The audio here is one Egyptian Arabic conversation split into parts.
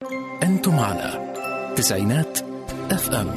أنتم على تسعينات اف ام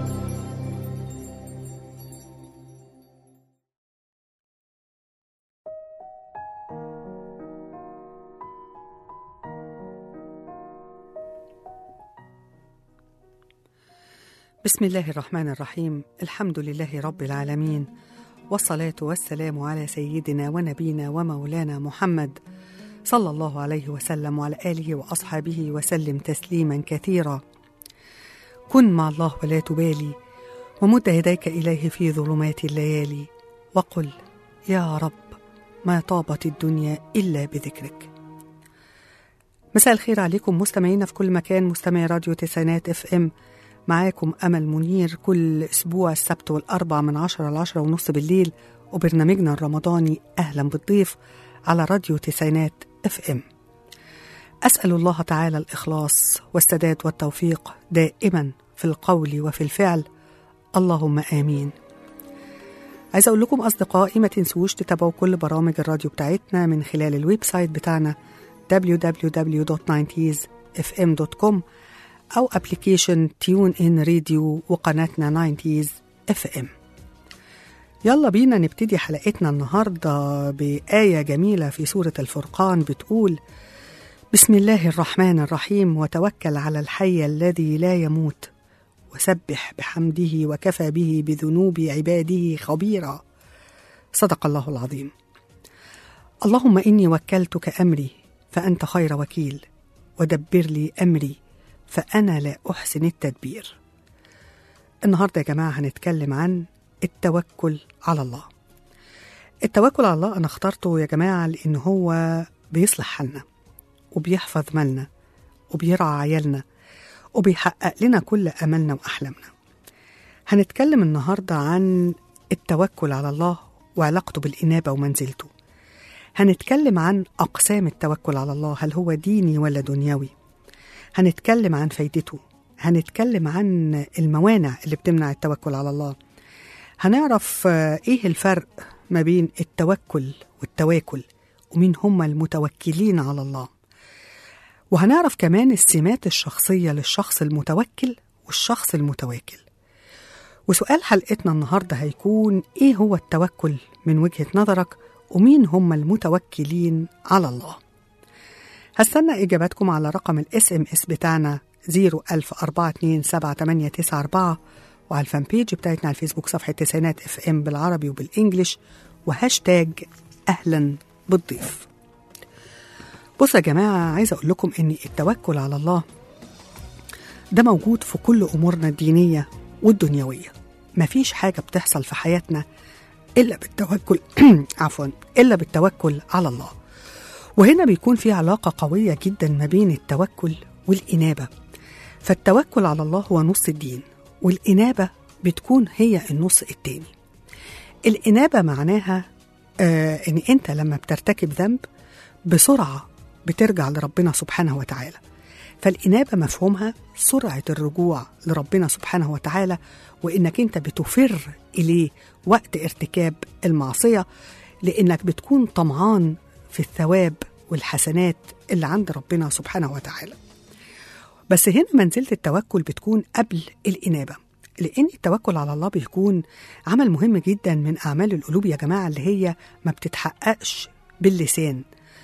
بسم الله الرحمن الرحيم الحمد لله رب العالمين والصلاة والسلام على سيدنا ونبينا ومولانا محمد صلى الله عليه وسلم وعلى آله وأصحابه وسلم تسليما كثيرا كن مع الله ولا تبالي ومد يديك إليه في ظلمات الليالي وقل يا رب ما طابت الدنيا إلا بذكرك مساء الخير عليكم مستمعينا في كل مكان مستمعي راديو تسعينات اف ام معاكم أمل منير كل أسبوع السبت والأربع من عشرة لعشرة ونص بالليل وبرنامجنا الرمضاني أهلا بالضيف على راديو تسعينات اف ام أسأل الله تعالى الإخلاص والسداد والتوفيق دائما في القول وفي الفعل اللهم آمين عايزة أقول لكم أصدقائي ما تنسوش تتابعوا كل برامج الراديو بتاعتنا من خلال الويب سايت بتاعنا www.90sfm.com أو أبليكيشن تيون إن راديو وقناتنا 90s اف ام يلا بينا نبتدي حلقتنا النهاردة بآية جميلة في سورة الفرقان بتقول بسم الله الرحمن الرحيم وتوكل على الحي الذي لا يموت وسبح بحمده وكفى به بذنوب عباده خبيرا صدق الله العظيم اللهم إني وكلتك أمري فأنت خير وكيل ودبر لي أمري فأنا لا أحسن التدبير النهاردة يا جماعة هنتكلم عن التوكل على الله التوكل على الله أنا اخترته يا جماعة لأن هو بيصلح حالنا وبيحفظ مالنا وبيرعى عيالنا وبيحقق لنا كل أملنا وأحلامنا هنتكلم النهاردة عن التوكل على الله وعلاقته بالإنابة ومنزلته هنتكلم عن أقسام التوكل على الله هل هو ديني ولا دنيوي هنتكلم عن فايدته هنتكلم عن الموانع اللي بتمنع التوكل على الله هنعرف ايه الفرق ما بين التوكل والتواكل ومين هم المتوكلين على الله وهنعرف كمان السمات الشخصية للشخص المتوكل والشخص المتواكل وسؤال حلقتنا النهاردة هيكون ايه هو التوكل من وجهة نظرك ومين هم المتوكلين على الله هستنى إجاباتكم على رقم الاس ام اس بتاعنا 010427894 وعلى الفان بيج بتاعتنا على الفيسبوك صفحة تسعينات اف ام بالعربي وبالانجلش وهاشتاج أهلا بالضيف بصوا يا جماعة عايزة أقول لكم إن التوكل على الله ده موجود في كل أمورنا الدينية والدنيوية مفيش حاجة بتحصل في حياتنا إلا بالتوكل عفوا إلا بالتوكل على الله وهنا بيكون في علاقة قوية جدا ما بين التوكل والإنابة فالتوكل على الله هو نص الدين والإنابة بتكون هي النص التاني الإنابة معناها آه إن أنت لما بترتكب ذنب بسرعة بترجع لربنا سبحانه وتعالى فالإنابة مفهومها سرعة الرجوع لربنا سبحانه وتعالى وإنك أنت بتفر إليه وقت ارتكاب المعصية لإنك بتكون طمعان في الثواب والحسنات اللي عند ربنا سبحانه وتعالى بس هنا منزلة التوكل بتكون قبل الإنابة لأن التوكل على الله بيكون عمل مهم جدا من أعمال القلوب يا جماعة اللي هي ما بتتحققش باللسان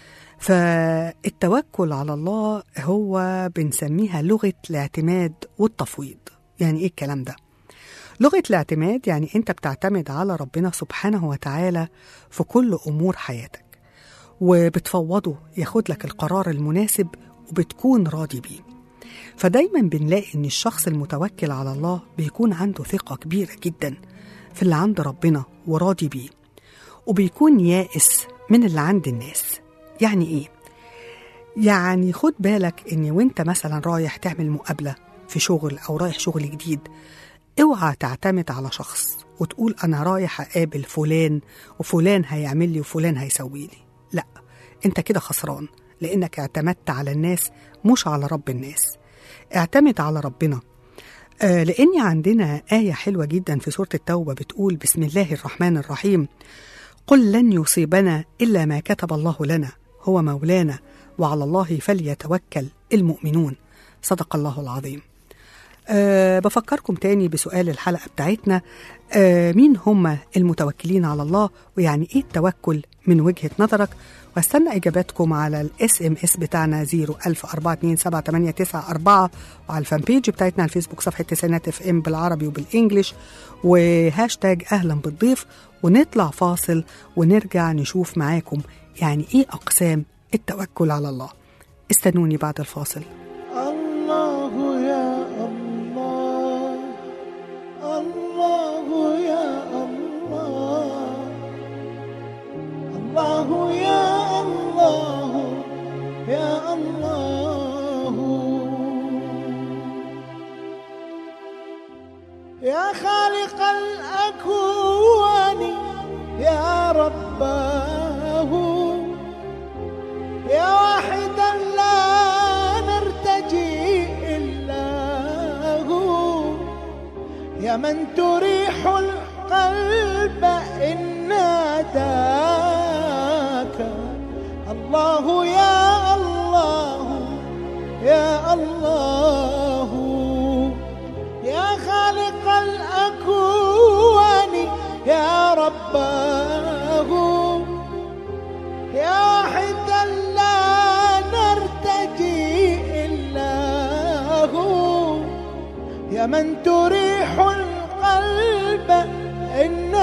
فالتوكل على الله هو بنسميها لغة الاعتماد والتفويض يعني إيه الكلام ده؟ لغة الاعتماد يعني أنت بتعتمد على ربنا سبحانه وتعالى في كل أمور حياتك وبتفوضه ياخد لك القرار المناسب وبتكون راضي بيه فدايما بنلاقي ان الشخص المتوكل على الله بيكون عنده ثقة كبيرة جدا في اللي عند ربنا وراضي بيه وبيكون يائس من اللي عند الناس يعني ايه؟ يعني خد بالك ان وانت مثلا رايح تعمل مقابلة في شغل او رايح شغل جديد اوعى تعتمد على شخص وتقول انا رايح اقابل فلان وفلان هيعمل لي وفلان هيسوي لي لا انت كده خسران لانك اعتمدت على الناس مش على رب الناس اعتمد على ربنا آه لان عندنا ايه حلوه جدا في سوره التوبه بتقول بسم الله الرحمن الرحيم قل لن يصيبنا الا ما كتب الله لنا هو مولانا وعلى الله فليتوكل المؤمنون صدق الله العظيم أه بفكركم تاني بسؤال الحلقة بتاعتنا أه مين هم المتوكلين على الله ويعني ايه التوكل من وجهة نظرك واستنى اجاباتكم على الاس ام اس بتاعنا 010427894 وعلى الفان بيج بتاعتنا على الفيسبوك صفحة تسعينات اف ام بالعربي وبالانجلش وهاشتاج اهلا بالضيف ونطلع فاصل ونرجع نشوف معاكم يعني ايه اقسام التوكل على الله استنوني بعد الفاصل الله يا الله الله يا الله الله يا الله يا الله يا خالق الأكوان يا رباه يا واحدا لا نرتجي إلا هو يا من تريح القلب إن ناداك الله يا الله يا الله يا خالق الأكوان يا رباه يا واحدا لا نرتجي إلا هو يا من تريح القلب إن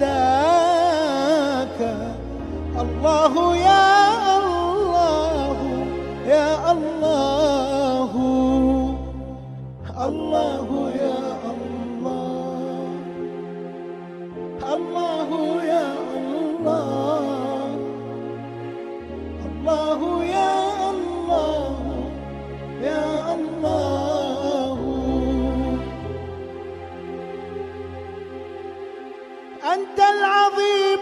ناداك الله يا الله يا الله الله يا الله الله يا الله الله يا الله يا الله أنت العظيم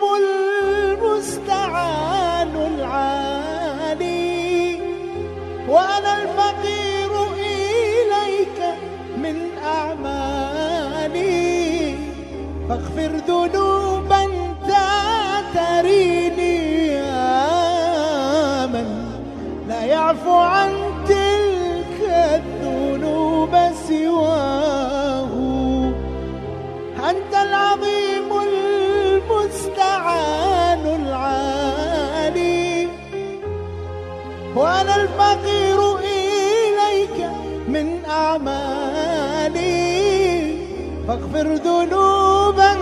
المستعان العالي وأنا الفقير إليك من أعمالي فاغفر ذنوبا تريني يا من لا يعفو عن تلك الذنوب سواه أنت العظيم المستعان العالي وأنا الفقير إليك من أعمالي فاغفر ذنوبا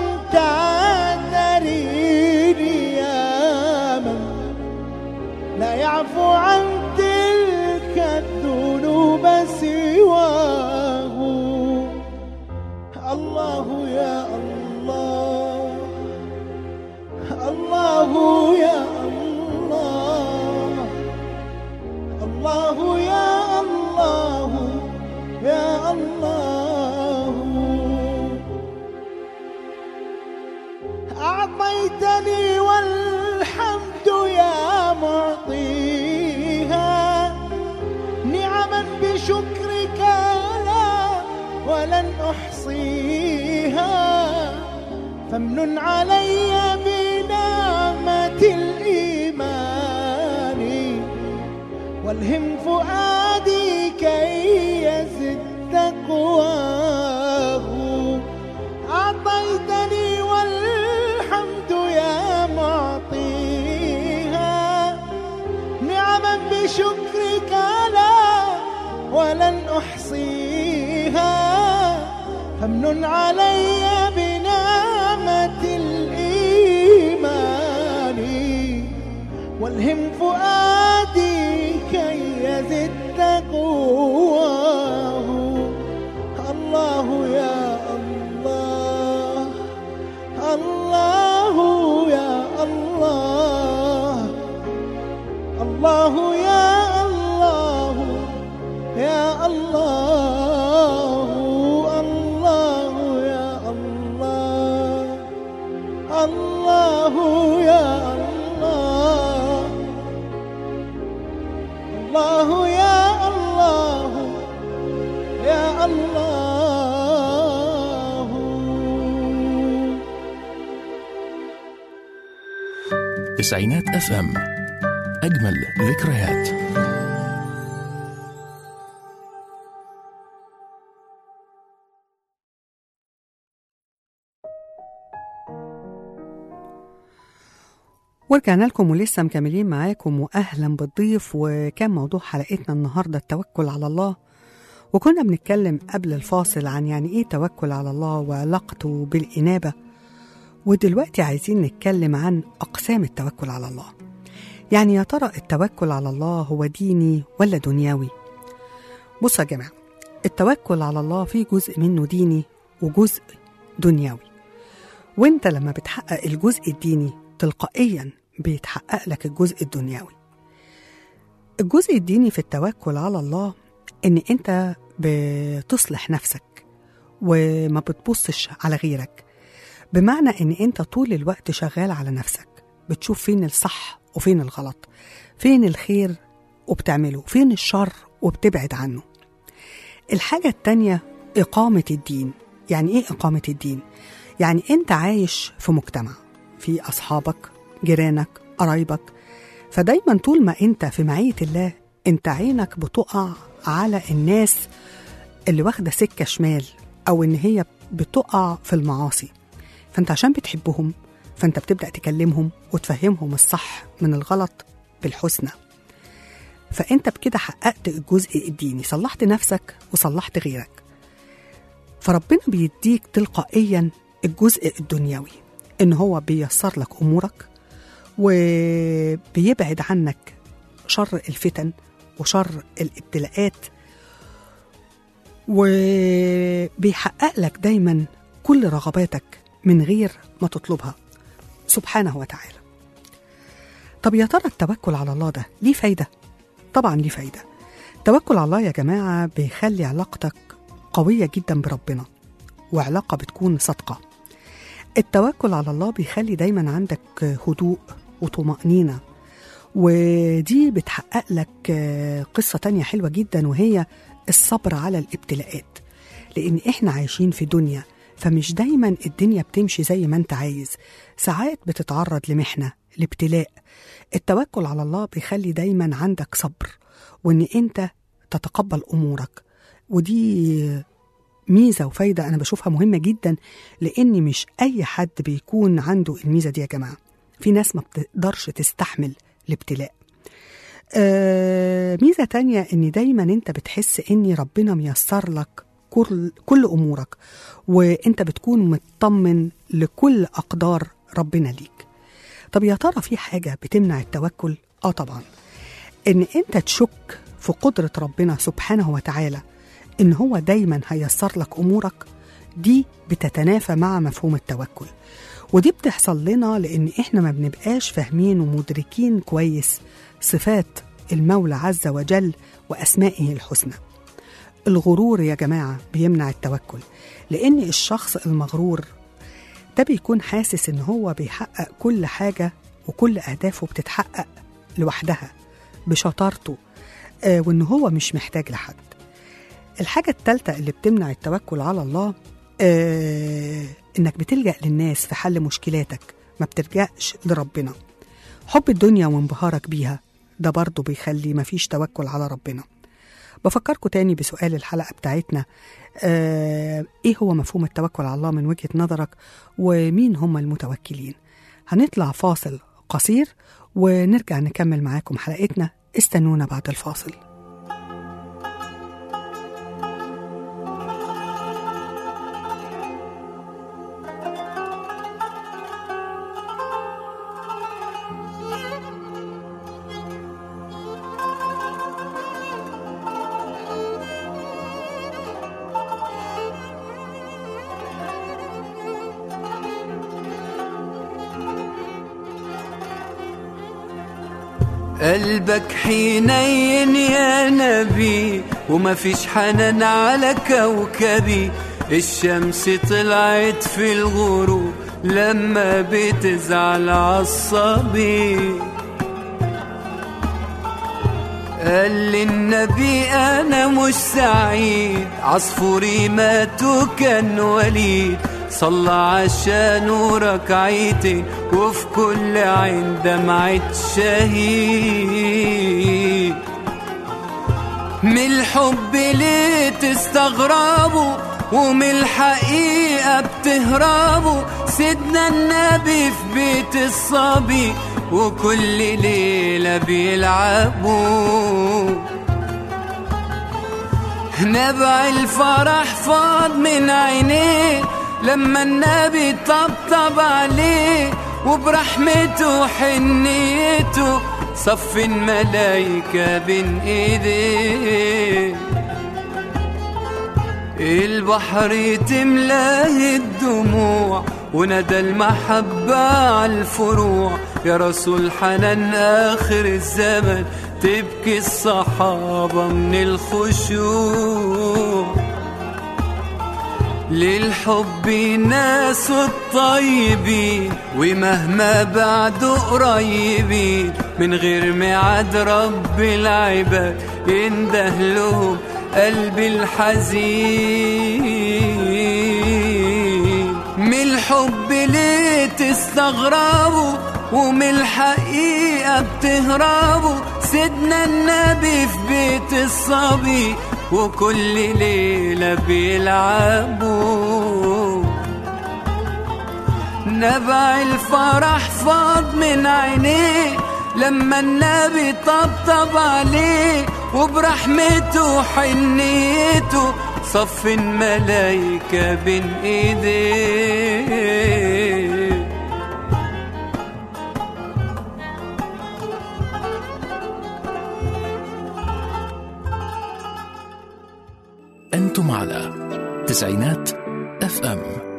تعتريني يا من لا يعفو عن تلك الذنوب سواه الله يا الله الله يا الله الله يا الله يا الله أعطيتني والحمد يا معطيها نعما بشكرك لا ولن أحصيها فامنن علي بنعمة الإيمان والهم فؤادي كي يزد تقواه أعطيتني والحمد يا معطيها نعما بشكرك لا ولن أحصيها فامنن علي بنعمة الإيمان والهم فؤادي كي يزد تقواه الله يا الله الله يا الله الله يا الله يا الله الله يا الله الله يا الله الله يا الله يا الله تسعينات اف ام اجمل ذكريات ورجعنا لكم ولسه مكملين معاكم واهلا بالضيف وكان موضوع حلقتنا النهارده التوكل على الله وكنا بنتكلم قبل الفاصل عن يعني ايه توكل على الله وعلاقته بالانابه ودلوقتي عايزين نتكلم عن اقسام التوكل على الله يعني يا ترى التوكل على الله هو ديني ولا دنيوي بصوا يا جماعه التوكل على الله فيه جزء منه ديني وجزء دنيوي وانت لما بتحقق الجزء الديني تلقائيا بيتحقق لك الجزء الدنيوي الجزء الديني في التوكل على الله ان انت بتصلح نفسك وما بتبصش على غيرك بمعنى ان انت طول الوقت شغال على نفسك بتشوف فين الصح وفين الغلط فين الخير وبتعمله فين الشر وبتبعد عنه الحاجة التانية إقامة الدين يعني إيه إقامة الدين؟ يعني أنت عايش في مجتمع في أصحابك جيرانك قرايبك فدايما طول ما أنت في معية الله أنت عينك بتقع على الناس اللي واخدة سكة شمال أو إن هي بتقع في المعاصي فأنت عشان بتحبهم فأنت بتبدأ تكلمهم وتفهمهم الصح من الغلط بالحسنى فأنت بكده حققت الجزء الديني صلحت نفسك وصلحت غيرك فربنا بيديك تلقائيا الجزء الدنيوي ان هو بيسر لك امورك وبيبعد عنك شر الفتن وشر الابتلاءات وبيحقق لك دايما كل رغباتك من غير ما تطلبها سبحانه وتعالى طب يا ترى التوكل على الله ده ليه فايده طبعا ليه فايده التوكل على الله يا جماعه بيخلي علاقتك قويه جدا بربنا وعلاقه بتكون صادقه التوكل على الله بيخلي دايما عندك هدوء وطمأنينة ودي بتحقق لك قصة تانية حلوة جدا وهي الصبر على الابتلاءات لأن إحنا عايشين في دنيا فمش دايما الدنيا بتمشي زي ما انت عايز ساعات بتتعرض لمحنة لابتلاء التوكل على الله بيخلي دايما عندك صبر وان انت تتقبل امورك ودي ميزة وفايدة أنا بشوفها مهمة جدا لأن مش أي حد بيكون عنده الميزة دي يا جماعة في ناس ما بتقدرش تستحمل الابتلاء آه ميزة تانية إن دايما أنت بتحس إن ربنا ميسر لك كل, كل أمورك وأنت بتكون مطمن لكل أقدار ربنا ليك طب يا ترى في حاجة بتمنع التوكل؟ آه طبعا إن أنت تشك في قدرة ربنا سبحانه وتعالى إن هو دايما هيسر لك أمورك دي بتتنافى مع مفهوم التوكل ودي بتحصل لنا لأن إحنا ما بنبقاش فاهمين ومدركين كويس صفات المولى عز وجل وأسمائه الحسنى الغرور يا جماعة بيمنع التوكل لأن الشخص المغرور ده بيكون حاسس إن هو بيحقق كل حاجة وكل أهدافه بتتحقق لوحدها بشطارته آه وإن هو مش محتاج لحد الحاجة التالتة اللي بتمنع التوكل على الله آه إنك بتلجأ للناس في حل مشكلاتك ما بتلجأش لربنا حب الدنيا وانبهارك بيها ده برضه بيخلي مفيش توكل على ربنا بفكركم تاني بسؤال الحلقة بتاعتنا آه إيه هو مفهوم التوكل على الله من وجهة نظرك ومين هم المتوكلين هنطلع فاصل قصير ونرجع نكمل معاكم حلقتنا استنونا بعد الفاصل قلبك حنين يا نبي وما فيش حنان على كوكبي الشمس طلعت في الغروب لما بتزعل عصبي قال لي النبي انا مش سعيد عصفوري مات وكان وليد صلى عشان ركعتين وفي كل عين دمعة شهيد من الحب ليه تستغربوا ومن الحقيقة بتهربوا سيدنا النبي في بيت الصبي وكل ليلة بيلعبوا نبع الفرح فاض من عينيه لما النبي طبطب عليه وبرحمته وحنيته صف الملايكة بين ايديه البحر تملاه الدموع وندى المحبة على الفروع يا رسول حنان آخر الزمن تبكي الصحابة من الخشوع للحب ناس الطيبين ومهما بعدوا قريبين من غير ميعاد رب العباد ينده لهم قلبي الحزين من الحب ليه تستغربوا ومن الحقيقة بتهربوا سيدنا النبي في بيت الصبي وكل ليلة بيلعبوا نبع الفرح فاض من عينيه لما النبي طبطب عليه وبرحمته وحنيته صف الملايكة بين ايديه أنتم على تسعينات اف ام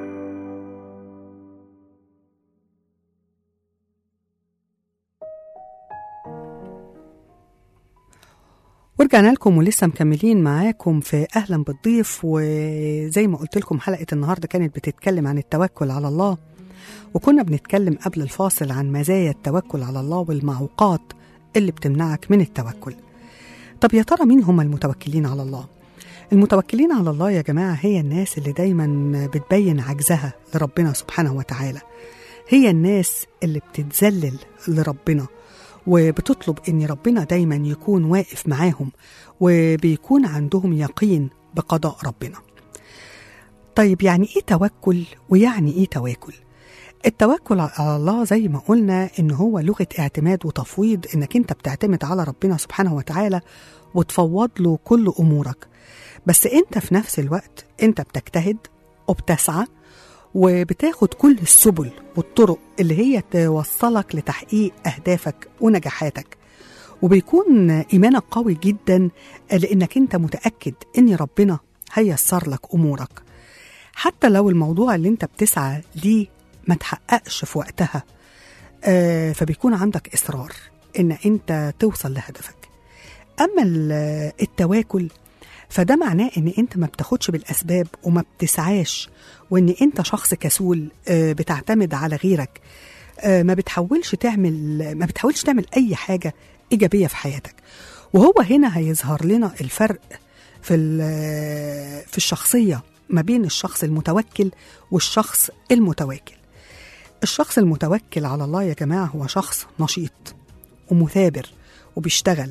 ورجعنا لكم ولسه مكملين معاكم في اهلا بالضيف وزي ما قلت لكم حلقه النهارده كانت بتتكلم عن التوكل على الله وكنا بنتكلم قبل الفاصل عن مزايا التوكل على الله والمعوقات اللي بتمنعك من التوكل طب يا ترى مين هم المتوكلين على الله المتوكلين على الله يا جماعه هي الناس اللي دايما بتبين عجزها لربنا سبحانه وتعالى هي الناس اللي بتتذلل لربنا وبتطلب ان ربنا دايما يكون واقف معاهم وبيكون عندهم يقين بقضاء ربنا طيب يعني ايه توكل ويعني ايه تواكل التوكل على الله زي ما قلنا ان هو لغه اعتماد وتفويض انك انت بتعتمد على ربنا سبحانه وتعالى وتفوض له كل امورك بس انت في نفس الوقت انت بتجتهد وبتسعى وبتاخد كل السبل والطرق اللي هي توصلك لتحقيق أهدافك ونجاحاتك وبيكون إيمانك قوي جدا لأنك أنت متأكد أن ربنا هيسر لك أمورك حتى لو الموضوع اللي أنت بتسعى ليه ما تحققش في وقتها آه، فبيكون عندك إصرار أن أنت توصل لهدفك أما ال- التواكل فده معناه ان انت ما بتاخدش بالاسباب وما بتسعاش وان انت شخص كسول آه، بتعتمد على غيرك آه، ما بتحاولش تعمل ما بتحاولش تعمل اي حاجه ايجابيه في حياتك وهو هنا هيظهر لنا الفرق في ال- في الشخصيه ما بين الشخص المتوكل والشخص المتواكل الشخص المتوكل على الله يا جماعه هو شخص نشيط ومثابر وبيشتغل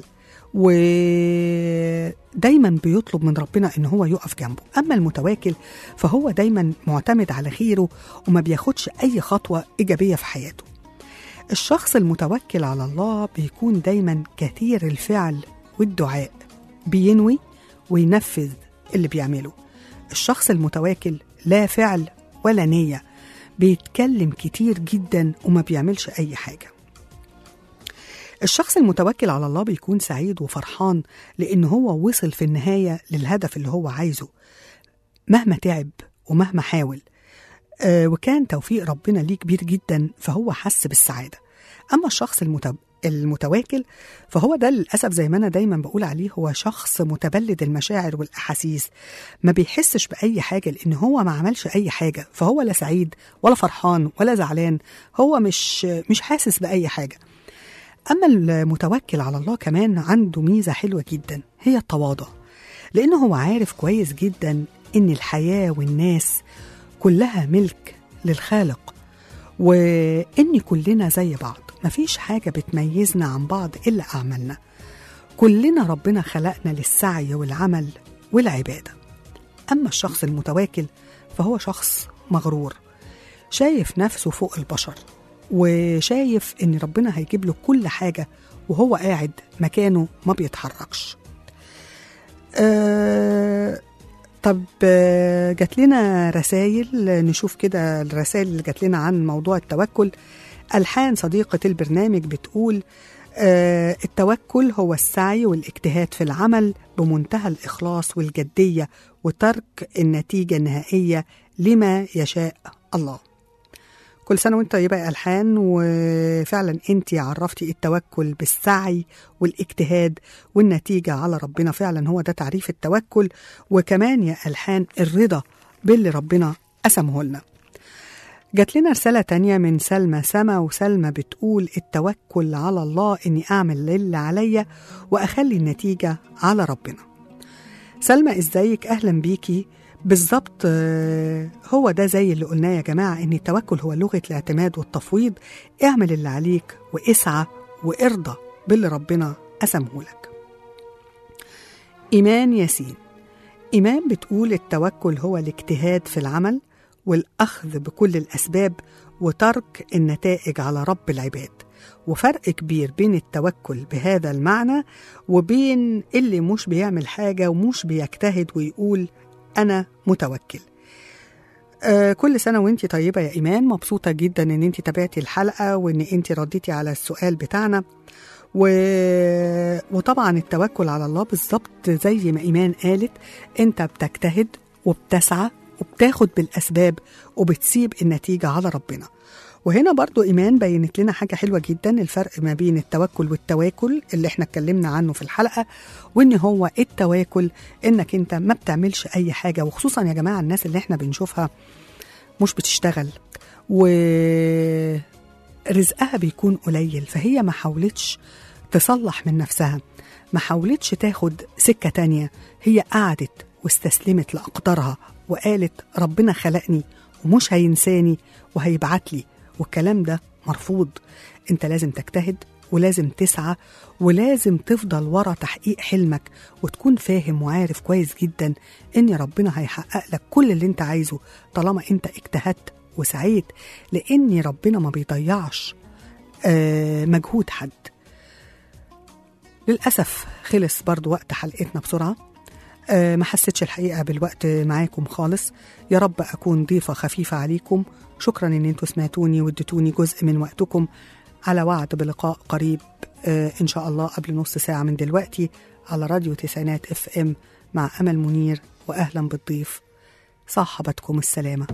ودايما بيطلب من ربنا ان هو يقف جنبه اما المتواكل فهو دايما معتمد على غيره وما بياخدش اي خطوه ايجابيه في حياته الشخص المتوكل على الله بيكون دايما كثير الفعل والدعاء بينوي وينفذ اللي بيعمله الشخص المتواكل لا فعل ولا نيه بيتكلم كتير جدا وما بيعملش اي حاجه الشخص المتوكل على الله بيكون سعيد وفرحان لأن هو وصل في النهاية للهدف اللي هو عايزه مهما تعب ومهما حاول آه وكان توفيق ربنا ليه كبير جدا فهو حس بالسعادة أما الشخص المت... المتواكل فهو ده للأسف زي ما أنا دايما بقول عليه هو شخص متبلد المشاعر والأحاسيس ما بيحسش بأي حاجة لأن هو ما عملش أي حاجة فهو لا سعيد ولا فرحان ولا زعلان هو مش مش حاسس بأي حاجة أما المتوكل على الله كمان عنده ميزة حلوة جدا هي التواضع لأنه هو عارف كويس جدا إن الحياة والناس كلها ملك للخالق وإن كلنا زي بعض مفيش حاجة بتميزنا عن بعض إلا أعمالنا كلنا ربنا خلقنا للسعي والعمل والعبادة أما الشخص المتواكل فهو شخص مغرور شايف نفسه فوق البشر وشايف ان ربنا هيجيب له كل حاجه وهو قاعد مكانه ما بيتحركش آه طب آه، جات لنا رسائل نشوف كده الرسائل اللي جات لنا عن موضوع التوكل ألحان صديقة البرنامج بتقول آه التوكل هو السعي والاجتهاد في العمل بمنتهى الإخلاص والجدية وترك النتيجة النهائية لما يشاء الله كل سنة وانت طيبة يا ألحان وفعلا انت عرفتي التوكل بالسعي والاجتهاد والنتيجة على ربنا فعلا هو ده تعريف التوكل وكمان يا ألحان الرضا باللي ربنا قسمه لنا جات لنا رسالة تانية من سلمى سما وسلمى بتقول التوكل على الله إني أعمل اللي عليا وأخلي النتيجة على ربنا سلمى ازيك أهلا بيكي بالظبط آه، هو ده زي اللي قلناه يا جماعة إن التوكل هو لغة الاعتماد والتفويض اعمل اللي عليك واسعى وارضى باللي ربنا قسمه لك إيمان ياسين إيمان بتقول التوكل هو الاجتهاد في العمل والأخذ بكل الأسباب وترك النتائج على رب العباد وفرق كبير بين التوكل بهذا المعنى وبين اللي مش بيعمل حاجة ومش بيجتهد ويقول أنا متوكل آه كل سنة وانت طيبة يا إيمان مبسوطة جدا ان انت تابعتي الحلقة وان انت رديتي على السؤال بتاعنا و... وطبعا التوكل على الله بالظبط زي ما إيمان قالت انت بتجتهد وبتسعى وبتاخد بالأسباب وبتسيب النتيجة على ربنا وهنا برضو إيمان بينت لنا حاجة حلوة جدا الفرق ما بين التوكل والتواكل اللي احنا اتكلمنا عنه في الحلقة وان هو التواكل انك انت ما بتعملش اي حاجة وخصوصا يا جماعة الناس اللي احنا بنشوفها مش بتشتغل ورزقها بيكون قليل فهي ما حاولتش تصلح من نفسها ما حاولتش تاخد سكة تانية هي قعدت واستسلمت لأقدارها وقالت ربنا خلقني ومش هينساني وهيبعت لي والكلام ده مرفوض انت لازم تجتهد ولازم تسعى ولازم تفضل ورا تحقيق حلمك وتكون فاهم وعارف كويس جدا ان ربنا هيحقق لك كل اللي انت عايزه طالما انت اجتهدت وسعيت لان ربنا ما بيضيعش آه، مجهود حد للأسف خلص برضو وقت حلقتنا بسرعة آه، ما حسيتش الحقيقة بالوقت معاكم خالص يا رب أكون ضيفة خفيفة عليكم شكرا إن انتوا سمعتوني واديتوني جزء من وقتكم على وعد بلقاء قريب آه، إن شاء الله قبل نص ساعة من دلوقتي على راديو تسعينات اف ام مع أمل منير وأهلا بالضيف صاحبتكم السلامة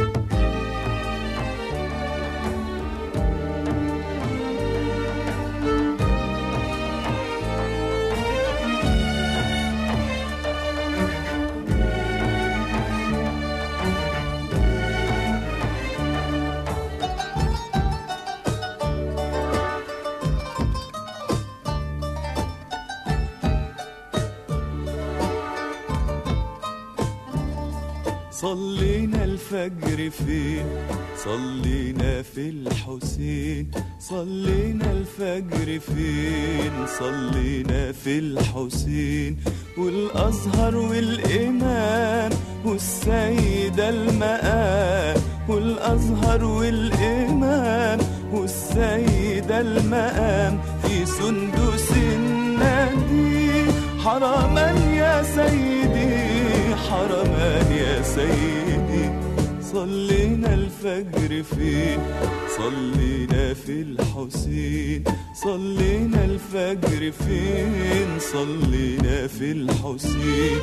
صلينا الفجر فين صلينا في الحسين صلينا الفجر فين صلينا في الحسين والأزهر والإمام والسيدة المقام والأزهر والإمام والسيدة المقام في سندس النادي حرما يا سيدي حرما يا سيدي صلينا الفجر فين صلينا في الحسين صلينا الفجر فين صلينا في الحسين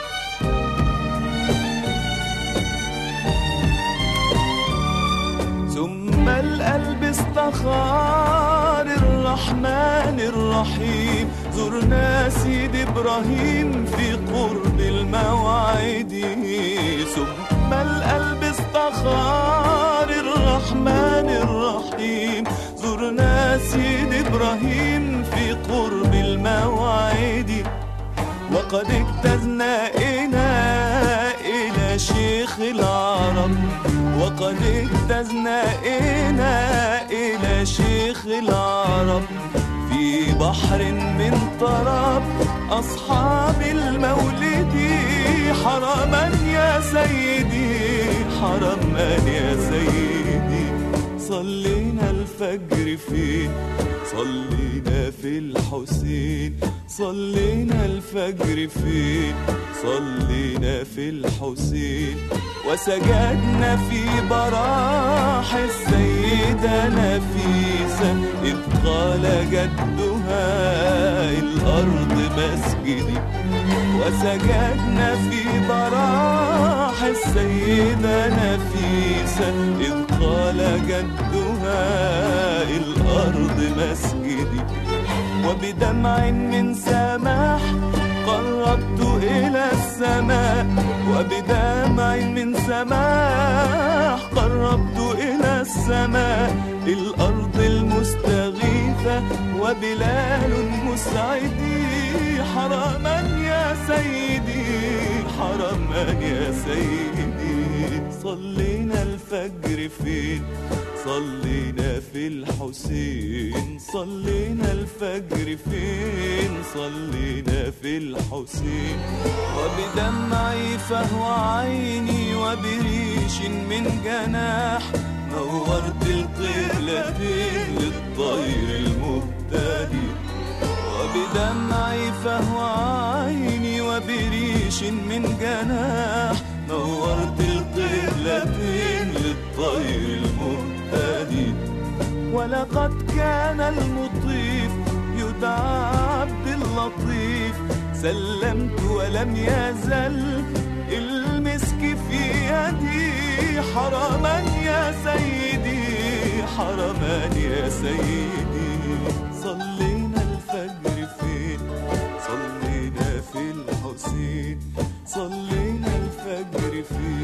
ثم القلب استخار الرحمن الرحيم زرنا سيد ابراهيم في قرب الموعد ثم القلب استخار الرحمن الرحيم زرنا سيد ابراهيم في قرب الموعد وقد اجتزنا إلى إلى شيخ العرب وقد اجتزنا إلى إلى شيخ العرب في بحر من طرب أصحاب المولد حرما يا سيدي حرما يا سيدي صلينا الفجر الفجر فين صلينا في الحسين صلينا الفجر فين صلينا في الحسين وسجدنا في براح السيدة نفيسة إذ قال جدها الأرض مسجدي وسجدنا في براح السيدة نفيسة إذ قال جدها الأرض مسجدي وبدمع من سماح قربت إلى السماء وبدمع من سماح قربت إلى السماء الأرض المستغيثة وبلال مسعدي حرما يا سيدي حرما يا سيدي صلينا الفجر فين صلينا في الحسين صلينا الفجر فين صلينا في الحسين وبدمعي فهو عيني وبريش من جناح نورت القبلتين للطير المهتدي وبدمعي فهو عيني وبريش من جناح نورت القبلتين للطير المهتدي ولقد كان المطيف يدعى عبد اللطيف سلمت ولم يزل المسك في يدي حرما يا سيدي حرما يا سيدي صلينا الفجر فين صلينا في الحسين صلينا الفجر فين